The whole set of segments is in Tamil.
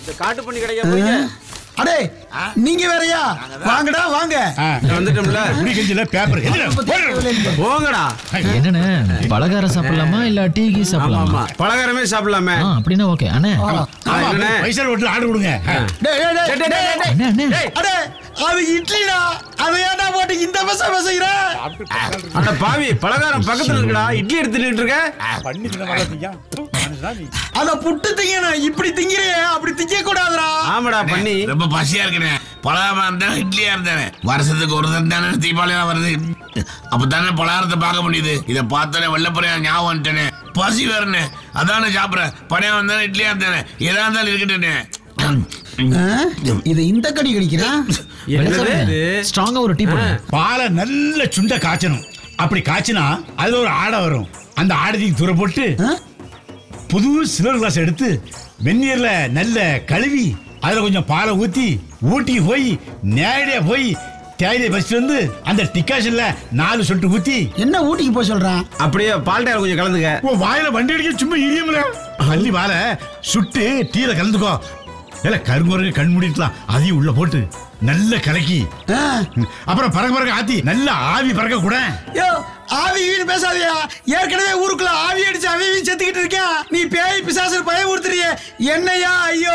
இந்த காட்டு பண்ணி கிடைக்க போய் அடே நீங்க வேறயா வாங்கடா வாங்க வந்துட்டோம்ல முடிக்கஞ்சில பேப்பர் போங்கடா என்னண்ணே பலகாரம் சாப்பிடலாமா இல்ல டீ கீ ஆமா சாப்பிடலாமா ஆமா பலகாரமே சாப்பிடலாமே ஆ அப்படின்னா ஓகே அண்ணே என்னண்ணே? பைசா ஓட்டு ஆர்டர் கொடுங்க டேய், டேய், டேய், டேய், டேய், டேய். அண்ணே அண்ணே அடே அது இட்லிடா அதை ஏன்டா போட்டு இந்த பச பசைகிற அட பாவி பலகாரம் பக்கத்துல இருக்குடா இட்லி எடுத்துட்டு இருக்க பண்ணி தின்ன மாதிரி திங்க. தூ, மனுஷனா நீ. அத புட்டு திங்கணும் இப்படி திங்கிறியே அப்படி திங்க கூடாதுடா ஆமாடா பண்ணி ரொம்ப பசியா இருக்குண்ணே பலகாரமா இருந்தானே இட்லியா இருந்தானே வருஷத்துக்கு ஒரு தடவை தானே தீபாவளி வருது அப்பதானே பலகாரத்தை பார்க்க முடியுது இதை பார்த்தானே வெள்ளப்பறையா ஞாபகம் வந்துட்டேனே பசி வேறனே அதானே சாப்பிட்றேன் பழைய வந்தானே இட்லியா இருந்தானே எதா இருந்தாலும் இருக்கட்டேனே இது இந்த கடி கடிக்கிறான் என்னது இது? ஸ்ட்ராங்கா ஒரு டீ போடுங்க பாலை நல்ல சுண்ட காய்ச்சணும் அப்படி காய்ச்சினா அது ஒரு ஆடை வரும் அந்த ஆடத்துக்கு தூர போட்டு புது சில்வர் கிளாஸ் எடுத்து வெந்நீர்ல நல்ல கழுவி அதுல கொஞ்சம் பாலை ஊத்தி ஊட்டிக்கு போய் நேரடியா போய் தேயிலை பறிச்சுட்டு வந்து அந்த டிக்காஷன்ல நாலு சொட்டு ஊத்தி என்ன ஊட்டிக்கு போய் சொல்றான் அப்படியே பால் டயர் கொஞ்சம் கலந்துக்க உன் வாயில வண்டி அடிக்க சும்மா இடியும்ல அள்ளி வாழை சுட்டு டீல கலந்துக்கோ இல்ல கருங்குரங்கு கண் மூடிக்கலாம் அதையும் உள்ள போட்டு நல்ல கலக்கி ஆ. அப்புறம் பறக்க பறக்க ஆத்தி நல்ல ஆவி பறக்க கூட யோ ஆவி ஈவின்னு பேசாதயா ஏற்கனவே ஊருக்குள்ள ஆவி அடிச்சு அவி செத்துக்கிட்டு இருக்கேன் நீ பேய் பிசாசு பயம் ஊத்துறிய என்னையா ஐயோ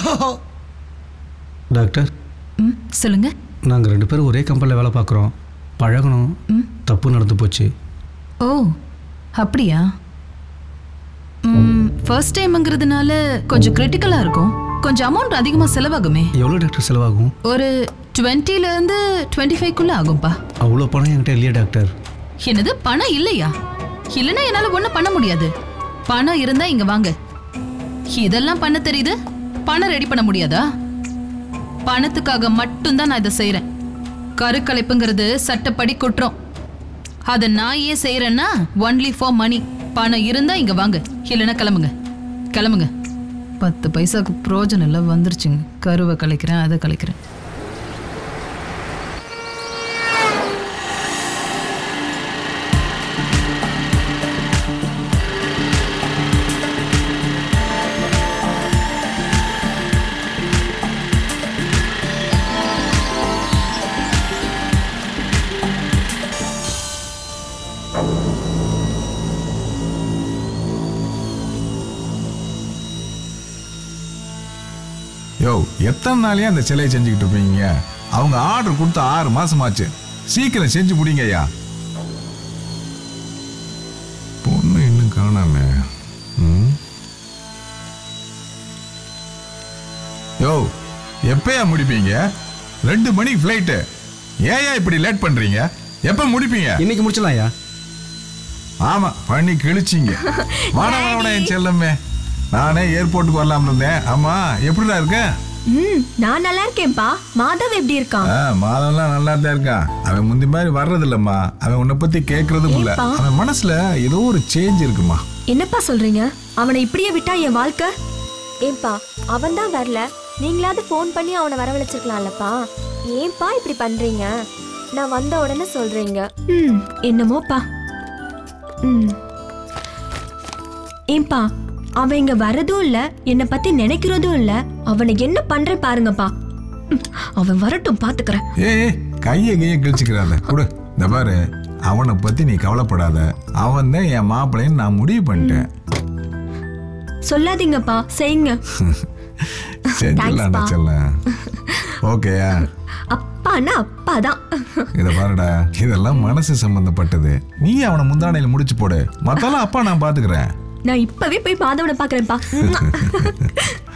டாக்டர் ம் சொல்லுங்க நாங்கள் ரெண்டு பேரும் ஒரே கம்பெனியில் வேலை பார்க்குறோம் பழகணும் தப்பு நடந்து போச்சு ஓ அப்படியா ஃபர்ஸ்ட் டைம்ங்கிறதுனால கொஞ்சம் கிரிட்டிக்கலாக இருக்கும் கொஞ்சம் அமௌண்ட் அதிகமாக செலவாகுமே எவ்வளோ டாக்டர் செலவாகும் ஒரு 20 ல இருந்து டுவெண்ட்டி ஃபைவ்க்குள்ளே ஆகும்பா அவ்வளோ பணம் என்கிட்ட இல்லையா டாக்டர் என்னது பணம் இல்லையா இல்லைன்னா என்னால் ஒன்றும் பண்ண முடியாது பணம் இருந்தா இங்க வாங்க இதெல்லாம் பண்ண தெரியுது பணம் ரெடி பண்ண முடியாதா பணத்துக்காக மட்டும்தான் நான் இதை செய்றேன் கருக்கலைப்புங்கிறது சட்டப்படி குற்றம் அதை நான் ஏன் செய்யறேன்னா ஒன்லி ஃபார் மணி பணம் இருந்தா இங்க வாங்க இல்லைன்னா கிளம்புங்க கிளம்புங்க பத்து பைசாக்கு பிரோஜனம் இல்லை வந்துருச்சுங்க கருவை கலைக்கிறேன் அதை கலைக்கிறேன் யோ எத்தனை நாளையா அந்த சிலையை செஞ்சுக்கிட்டு இருப்பீங்க அவங்க ஆர்டர் கொடுத்து ஆறு மாசமாச்சு சீக்கிரம் செஞ்சு முடிங்க ஐயா பொண்ணு இன்னும் காணாம ம்? யோ எப்பயா முடிப்பீங்க ரெண்டு மணிக்கு ஃப்ளைட்டு ஏயா இப்படி லேட் பண்றீங்க எப்ப முடிப்பீங்க இன்னைக்கு முடிச்சலாம் ஐயா ஆமா பண்ணி கிழிச்சிங்க வாடா வாடா என் செல்லம்மே நானே ஏர்போர்ட்டுக்கு வரலாம் இருந்தேன் ஆமா எப்படிடா இருக்க ம் நான் நல்லா இருக்கேன்ப்பா மாதவ் எப்படி இருக்கான் ஆ, மாதம்லாம் நல்லா தான் இருக்கான் அவன் முந்தி மாதிரி வர்றது இல்லம்மா அவன் உன்னை பத்தி கேட்கறதும் இல்ல ஏன்பா? அவன் மனசுல ஏதோ ஒரு சேஞ்ச் இருக்குமா என்னப்பா சொல்றீங்க அவனை இப்படியே விட்டா என் வாழ்க்கை ஏன்பா அவன் தான் வரல நீங்களாவது ஃபோன் பண்ணி அவனை வரவழைச்சிருக்கலாம்லப்பா ஏன்பா இப்படி பண்றீங்க நான் வந்த உடனே சொல்றீங்க ம் என்னமோப்பா ம் ஏன்பா அவன் இங்க வரதும் இல்ல என்னை பத்தி நினைக்கிறதும் இல்ல அவனை என்ன பண்றேன் பாருங்கப்பா ம், அவன் வரட்டும் பாத்துக்கிறேன் ஏய் கையை கையை கிழிச்சுக்கிறாத கொடு இந்த பாரு அவனை பத்தி நீ கவலைப்படாத அவன் தான் என் மாப்பிள்ளைன்னு நான் முடிவு பண்ணிட்டேன் சொல்லாதீங்கப்பா செய்யுங்க செஞ்சிடலாம்டா Thanks, பா. செல்லம் ஓகேயா அப்பான்னா அப்பாதான் இத பாருடா இதெல்லாம் மனசு சம்பந்தப்பட்டது நீ அவனை முந்தானையில முடிச்சு போடு மத்தெல்லாம் அப்பா நான் பாத்துக்கிறேன் நான் இப்பவே போய் மாதவனை பாக்குறேன்ப்பா